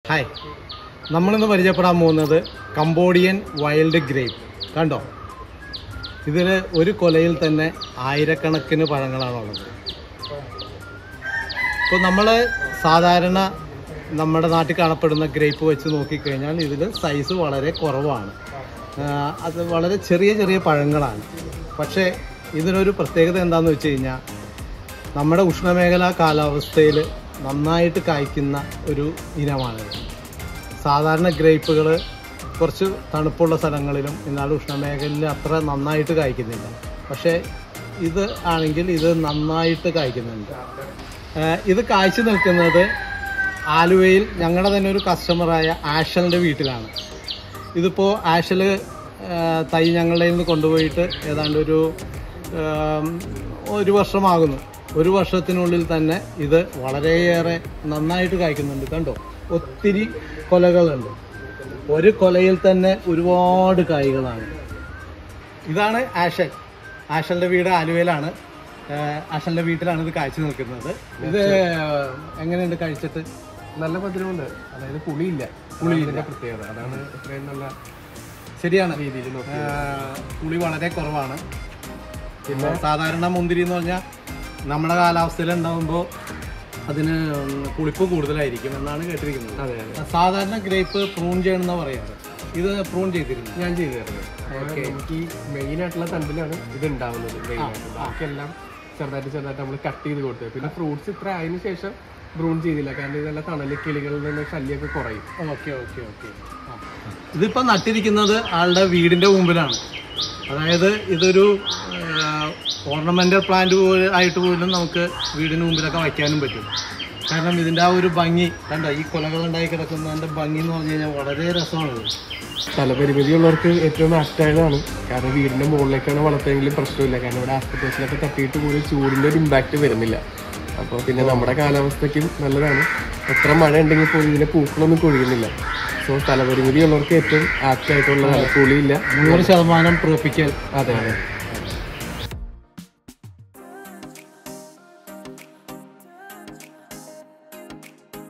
hi നമ്മളിന്ന് പരിചയപ്പെടാൻ പോകുന്നത് കംബോഡിയൻ വൈൽഡ് ഗ്രേപ്പ് കണ്ടോ ഇതിൽ ഒരു കൊലയിൽ തന്നെ ആയിരക്കണക്കിന് പഴങ്ങളാണുള്ളത് ഇപ്പോൾ നമ്മൾ സാധാരണ നമ്മുടെ നാട്ടിൽ കാണപ്പെടുന്ന ഗ്രേപ്പ് വെച്ച് നോക്കിക്കഴിഞ്ഞാൽ ഇതിൽ സൈസ് വളരെ കുറവാണ് ആ, അത് വളരെ ചെറിയ ചെറിയ പഴങ്ങളാണ് പക്ഷേ ഇതിനൊരു പ്രത്യേകത എന്താണെന്ന് വെച്ച് കഴിഞ്ഞാൽ നമ്മുടെ ഉഷ്ണമേഖലാ കാലാവസ്ഥയിൽ നന്നായിട്ട് കായ്ക്കുന്ന ഒരു ഇനമാണിത് സാധാരണ ഗ്രേപ്പുകൾ കുറച്ച് തണുപ്പുള്ള സ്ഥലങ്ങളിലും എന്നാൽ ഉഷ്ണമേഖലയിൽ അത്ര നന്നായിട്ട് കായ്ക്കുന്നില്ല പക്ഷേ ഇത് ആണെങ്കിൽ ഇത് നന്നായിട്ട് കായ്ക്കുന്നുണ്ട് ഏഹ് ഇത് കായ്ച്ചു നിൽക്കുന്നത് ആലുവയിൽ ഞങ്ങളുടെ തന്നെ ഒരു കസ്റ്റമറായ ആഷലിൻ്റെ വീട്ടിലാണ് ഇതിപ്പോൾ ആഷൽ തൈ ഞങ്ങളുടെ നിന്ന് കൊണ്ടുപോയിട്ട് ഏതാണ്ട് ഒരു ഏം, ഒരു വർഷമാകുന്നു ഒരു വർഷത്തിനുള്ളിൽ തന്നെ ഇത് വളരെയേറെ നന്നായിട്ട് കായ്ക്കുന്നുണ്ട് കണ്ടോ ഒത്തിരി കൊലകളുണ്ട് ഒരു കൊലയിൽ തന്നെ ഒരുപാട് കായ്കളാണ് ഇതാണ് ആഷൽ ആഷലിൻ്റെ വീട് ആലുവയിലാണ് ഏഹ് ആഷലിൻ്റെ വീട്ടിലാണ് ഇത് കാഴ്ച നിൽക്കുന്നത് ഇത് എങ്ങനെയുണ്ട് കഴിച്ചിട്ട് നല്ല മധുരമുണ്ട് അതായത് പുളിയില്ല പുളിയില്ല പ്രത്യേകത അതാണ് ഇത്രയും നല്ല ശരിയാണ് രീതിയിൽ നോക്കി ഏഹ് പുളി വളരെ കുറവാണ് പിന്നെ സാധാരണ മുന്തിരി എന്ന് പറഞ്ഞാൽ നമ്മുടെ കാലാവസ്ഥയിൽ ഉണ്ടാകുമ്പോൾ അതിന് പുളിപ്പ് കൂടുതലായിരിക്കും എന്നാണ് കേട്ടിരിക്കുന്നത് അതെ അതെ സാധാരണ ഗ്രേപ്പ് പ്രൂൺ ചെയ്യണമെന്ന് പറയാറ് ഇത് പ്രൂൺ ചെയ്തിരുന്നു ഞാൻ ചെയ്തു തരുന്നത് അതായത് എനിക്ക് മെയിൻ ആയിട്ടുള്ള തണ്ടിലാണ് ഇത് ഉണ്ടാവുന്നത് മെയിൻ ആയിട്ട് ബാക്കിയെല്ലാം ചെറുതായിട്ട് ചെറുതായിട്ട് നമ്മൾ കട്ട് ചെയ്ത് കൊടുത്തത് പിന്നെ ഫ്രൂട്ട്സ് ഇത്ര ആയതിനു ശേഷം ബ്രൂൺ ചെയ്തില്ല കാരണം ഇതെല്ലാം തണല് കിളികളിൽ നിന്ന് ശല്യമൊക്കെ കുറയും ഓക്കെ ഓക്കെ ഓക്കെ ഇതിപ്പോൾ നട്ടിരിക്കുന്നത് ആളുടെ വീടിൻ്റെ മുമ്പിലാണ് അതായത് ഇതൊരു ഓർണമെൻ്റൽ പ്ലാന്റ് പോലെ ആയിട്ട് പോലും നമുക്ക് വീടിന് മുമ്പിലൊക്കെ വയ്ക്കാനും പറ്റും കാരണം ഇതിൻ്റെ ആ ഒരു ഭംഗി കണ്ടോ ഈ കൊലകളുണ്ടായി കിടക്കുന്നതിൻ്റെ ഭംഗി എന്ന് പറഞ്ഞു കഴിഞ്ഞാൽ വളരെ രസമാണിത് സ്ഥലപരിമിതി ഉള്ളവർക്ക് ഏറ്റവും ആപ്റ്റായതാണ് കാരണം വീടിന്റെ മുകളിലേക്കാണ് വളർത്തുമെങ്കിലും പ്രശ്നമില്ല കാരണം ഇവിടെ ആസ്പെറ്റോസിലൊക്കെ തട്ടിയിട്ട് പോലും ചൂടിന്റെ ഒരു ഇമ്പാക്റ്റ് വരുന്നില്ല അപ്പോൾ പിന്നെ നമ്മുടെ കാലാവസ്ഥയ്ക്കും നല്ലതാണ് എത്ര മഴ ഉണ്ടെങ്കിൽ പോലും ഇതിലെ പൂക്കളൊന്നും കൊഴിയുന്നില്ല സോ സ്ഥലപരിമിതി ഉള്ളവർക്ക് ഏറ്റവും ആപ്റ്റ് ആയിട്ടുള്ളതാണ് പുളിയില്ല നൂറ് ശതമാനം ട്രോപ്പിക്കൽ അതെ അതെ